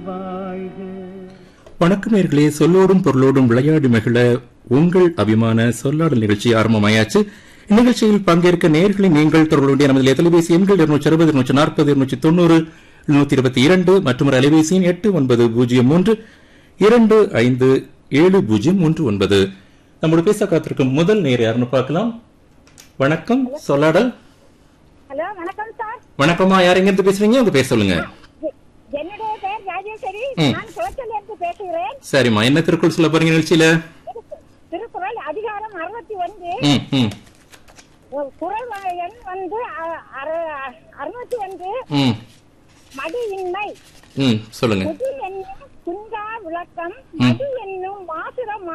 வணக்கம் நேர்களே சொல்லோடும் பொருளோடும் விளையாடி மகிழ உங்கள் அபிமான சொல்லாடல் நிகழ்ச்சி ஆரம்பமாயாச்சு இந்நிகழ்ச்சியில் பங்கேற்க நேர்களை நீங்கள் தொடர்புடைய நமது தொலைபேசி எண்கள் இருநூற்றி அறுபது இருநூற்றி நாற்பது இருநூற்றி தொண்ணூறு இருநூத்தி இருபத்தி இரண்டு மற்றும் ஒரு அலைபேசி எண் எட்டு ஒன்பது பூஜ்ஜியம் மூன்று இரண்டு ஐந்து ஏழு பூஜ்ஜியம் மூன்று ஒன்பது நம்மோடு பேச காத்திருக்கும் முதல் நேர் யாருன்னு பார்க்கலாம் வணக்கம் சொல்லாடல் ஹலோ வணக்கம் சார் வணக்கம்மா யார் எங்க இருந்து பேசுறீங்க உங்க பேர் சொல்லுங்க எ- என்னுடைய பேர் ராஜேஸ்வரி ம். நான் குளச்சல்ல இருந்து பேசுகிறேன் சரிம்மா என்ன திருக்குறள் சொல்ல போறீங்க நிகழ்ச்சியில திருக்குறள் அதிகாரம் அறுபத்தி ஒன்று ம் ம் குரல் வ- எண் வந்து அ- அறு- அறுநூத்தி ஒன்று ம் மடியின்மை ம் சொல்லுங்க முடி என்னும் குங்கா விளக்கம் மடி என்னும் மாசுரம்